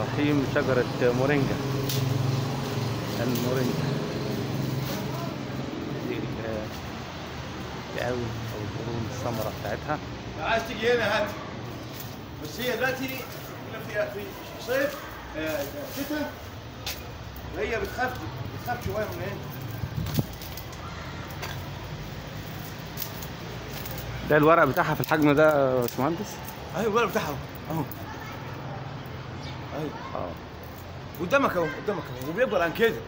الرحيم شجرة مورينجا المورينجا دي ال- القاوي او القرون السمراء بتاعتها عايز تيجي هنا هات بس هي دلوقتي احنا في في صيف آه، شتاء وهي بتخاف بتخاف شويه من هنا ده الورق بتاعها في الحجم ده يا باشمهندس ايوه الولد بتاعها اهو ايوه اه قدامك اهو قدامك اهو وبيكبر عن كده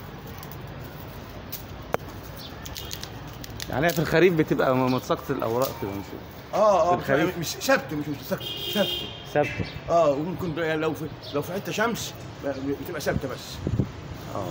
يعني هي في الخريف بتبقى متساقط الاوراق كده مش اه اه في الخريف؟ مش ثابته مش متسكت ثابته ثابته اه وممكن بقى لو في لو في حته شمس بتبقى ثابته بس اه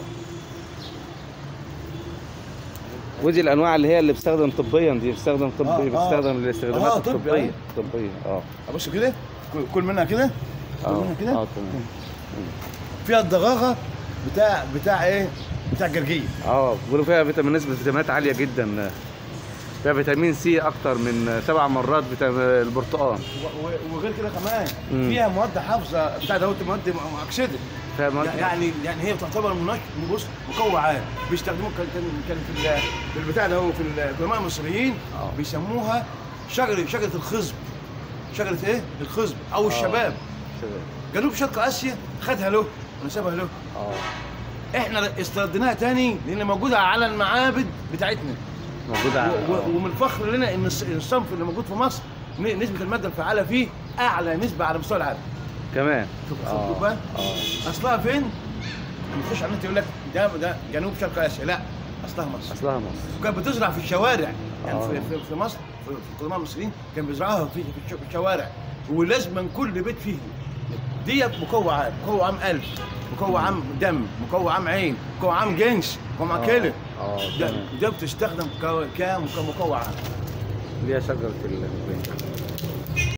ودي الانواع اللي هي اللي بتستخدم طبيا دي بتستخدم طبي آه، آه. بتستخدم للاستخدامات آه، طبي، الطبيه أيوة. طبيه اه ابص كده كل- كل منها كده كل اه منها كده اه تمام فيها الدغاغه بتاع بتاع ايه بتاع الجرجير اه بيقولوا فيها فيتامين نسبة فيتامينات عالية جدا فيها فيتامين سي أكتر من سبع مرات فيتامين البرتقال و- و- وغير كده كمان مم. فيها مواد حافظه بتاع دوت مواد مؤكسده فيها مواد يعني يعني هي تعتبر منش بص مقوى عام بيستخدموها كان كان كان في ال- في البتاع ده هو في القدماء المصريين آه. بيسموها شجره شجره الخصب شجره ايه؟ الخصب او الشباب جنوب شرق اسيا خدها له ونسبها له اه احنا استرديناها تاني لان موجوده على المعابد بتاعتنا موجودة على- و- و- آه. ومن الفخر لنا ان الص- الصنف اللي موجود في مصر ن- نسبه الماده الفعاله فيه اعلى نسبه على مستوى العالم كمان شوف اه شوف بقى اه اصلها فين؟ نخش على النت يقول لك ده ده جنوب شرق اسيا لا اصلها مصر أصلها مصر وكانت بتزرع في الشوارع يعني آه. في, في, في مصر في, في القدماء المصريين كان بيزرعوها في, في الش- في الشوارع ولازما كل بيت فيه ديت مقوى عام مقوى عام قلب مقوى عام دم مقوى عام عين مقوى عام جنس مقوى عام آه. كلى اه ده, تمام ده بتستخدم ك- كمقوى عام دي شجرة المورينجا